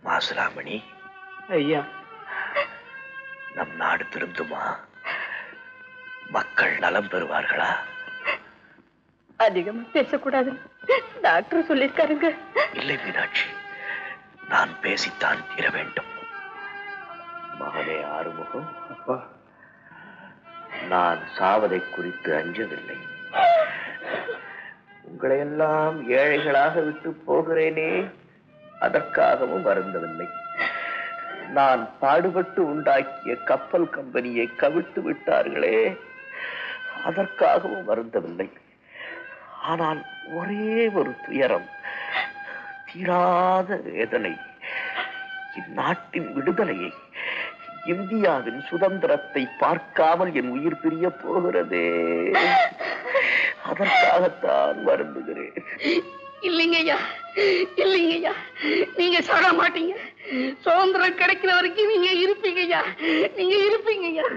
மாசுராமணி ஐயா நம் நாடு திருந்துமா மக்கள் நலம் பெறுவார்களா அதிகமா பேசக்கூடாது டாக்டர் சொல்லிருக்காருங்க இல்லை மீனாட்சி நான் பேசித்தான் தீர வேண்டும் மகனே ஆறுமுகம் அப்பா நான் சாவதை குறித்து அஞ்சவில்லை உங்களை எல்லாம் ஏழைகளாக விட்டு போகிறேனே அதற்காகவும் வருந்தவில்லை நான் பாடுபட்டு உண்டாக்கிய கப்பல் கம்பெனியை கவிழ்த்து விட்டார்களே அதற்காகவும் வருந்தவில்லை ஆனால் ஒரே ஒரு துயரம் தீராத வேதனை இந்நாட்டின் விடுதலையை இந்தியாவின் சுதந்திரத்தை பார்க்காமல் என் உயிர் பிரிய போகிறதே அதற்காகத்தான் வருந்துகிறேன் இல்லைங்க ஐயா இல்லைங்க ஐயா நீங்க சாக மாட்டீங்க சுதந்திரம் கிடைக்கிற வரைக்கும் நீங்க இருப்பீங்க ஐயா நீங்க இருப்பீங்க ஐயா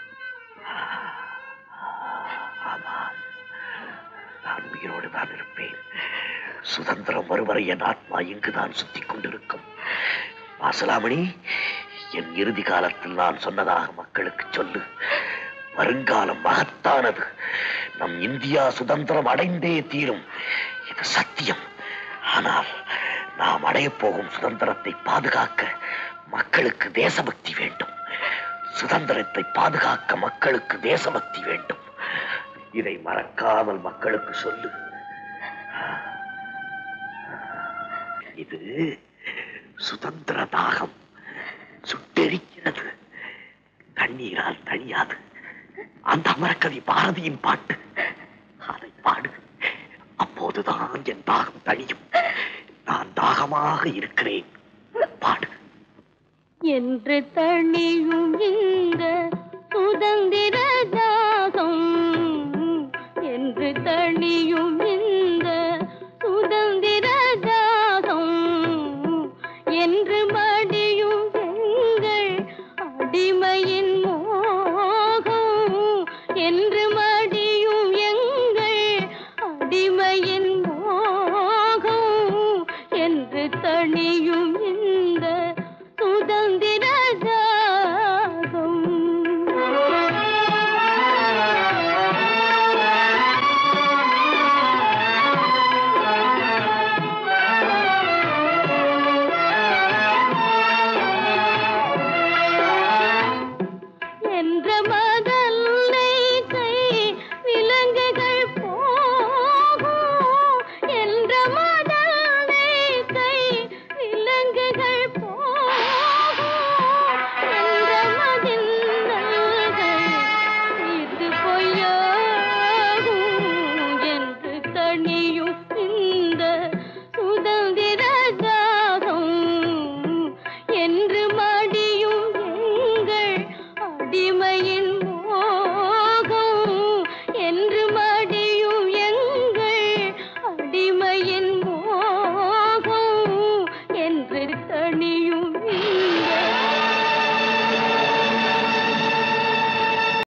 ஆமாம் நான் உயிரோடு தான் இருப்பேன் சுதந்திரம் வருவரை என் ஆத்மா இங்குதான் சுத்திக் கொண்டிருக்கும் வாசலாமணி என் இறுதி காலத்தில் நான் சொன்னதாக மக்களுக்கு சொல்லு வருங்காலம் மகத்தானது நம் இந்தியா சுதந்திரம் அடைந்தே தீரும் இது சத்தியம் ஆனால் நாம் அடையப் போகும் சுதந்திரத்தை பாதுகாக்க மக்களுக்கு தேசபக்தி வேண்டும் சுதந்திரத்தை பாதுகாக்க மக்களுக்கு தேசபக்தி வேண்டும் இதை மறக்காமல் மக்களுக்கு சொல்லு இது சுதந்திர தாகம் சுட்டெரிக்கிறது தண்ணீரால் தணியாது அந்த அமரக்கவி பாரதியின் பாட்டு அதை பாடு அப்போதுதான் என் தாகம் தணியும் நான் தாகமாக இருக்கிறேன் பாடு என்று தணியும் இந்த சுதந்திர தாகம் என்று தணியும் இந்த சுதந்திர தாகம் என்று மடியும் எங்கள் அடிமையின் மோகம் என்று மடியும் எங்கள் அடிமையின்